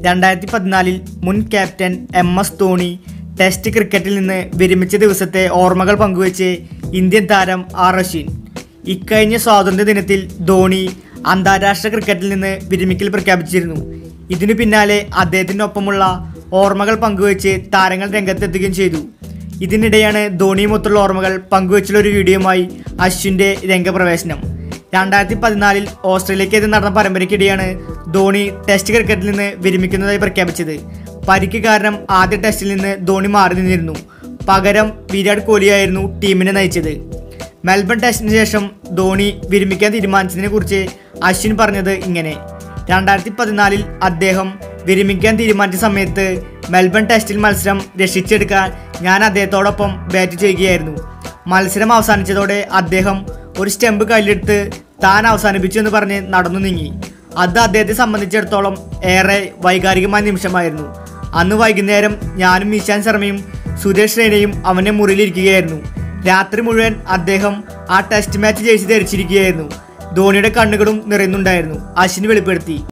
രണ്ടായിരത്തി പതിനാലിൽ മുൻ captain M S Dhoni test ക്രിക്കറ്റിൽ നിന്ന് വിരമിച്ച ദിവസത്തെ ഓർമ്മകൾ പങ്കുവച്ച് ഇന്ത്യൻ താരം ആർ അശ്വിൻ ഇക്കഴിഞ്ഞ സ്വാതന്ത്ര്യ ദിനത്തിൽ ധോണി അന്താരാഷ്ട്ര ക്രിക്കറ്റിൽ നിന്ന് വിരമിക്കൽ പ്രഖ്യാപിച്ചിരുന്നു ഇതിനു പിന്നാലെ അദ്ദേഹത്തിനൊപ്പമുള്ള ഓർമ്മകൾ പങ്കുവച്ച് താരങ്ങൾ രംഗത്തെത്തുകയും ചെയ്തു ഇതിനിടെയാണ് ധോണിയുമൊത്തുള്ള ഓർമ്മകൾ പങ്കുവച്ചുള്ള ഒരു വീഡിയോയുമായി അശ്വിൻ്റെ രംഗപ്രവേശനം രണ്ടായിരത്തി പതിനാലിൽ ഓസ്ട്രേലിയക്കെതിരെ നടന്ന പരമ്പരയ്ക്കിടെയാണ് ധോണി ടെസ്റ്റ് ക്രിക്കറ്റിൽ നിന്ന് വിരമിക്കുന്നതായി പ്രഖ്യാപിച്ചത് പരിക്ക് കാരണം ആദ്യ ടെസ്റ്റിൽ നിന്ന് ധോണി മാറി നിന്നിരുന്നു പകരം വിരാട് കോഹ്ലിയായിരുന്നു ടീമിനെ നയിച്ചത് മെൽബൺ ടെസ്റ്റിന് ശേഷം ധോണി വിരമിക്കാൻ തീരുമാനിച്ചതിനെ കുറിച്ച് അശ്വിൻ പറഞ്ഞത് ഇങ്ങനെ രണ്ടായിരത്തി പതിനാലിൽ അദ്ദേഹം വിരമിക്കാൻ തീരുമാനിച്ച സമയത്ത് മെൽബൺ ടെസ്റ്റിൽ മത്സരം രക്ഷിച്ചെടുക്കാൻ ഞാൻ അദ്ദേഹത്തോടൊപ്പം ബാറ്റ് ചെയ്യുകയായിരുന്നു മത്സരം അവസാനിച്ചതോടെ അദ്ദേഹം ഒരു സ്റ്റെമ്പ് കയ്യിലെടുത്ത് താൻ അവസാനിപ്പിച്ചു എന്ന് പറഞ്ഞ് നടന്നു നീങ്ങി അത് അദ്ദേഹത്തെ സംബന്ധിച്ചിടത്തോളം ഏറെ വൈകാരികമായ നിമിഷമായിരുന്നു അന്ന് വൈകുന്നേരം ഞാനും ഈശാൻ ശർമ്മയും സുരേഷ് റെയ്നയും അവൻ്റെ മുറിയിലിരിക്കുകയായിരുന്നു രാത്രി മുഴുവൻ അദ്ദേഹം ആ ടെസ്റ്റ് മാച്ച് ജേഴ്സി ധരിച്ചിരിക്കുകയായിരുന്നു ധോണിയുടെ കണ്ണുകളും നിറയുന്നുണ്ടായിരുന്നു അശ്വിൻ വെളിപ്പെടുത്തി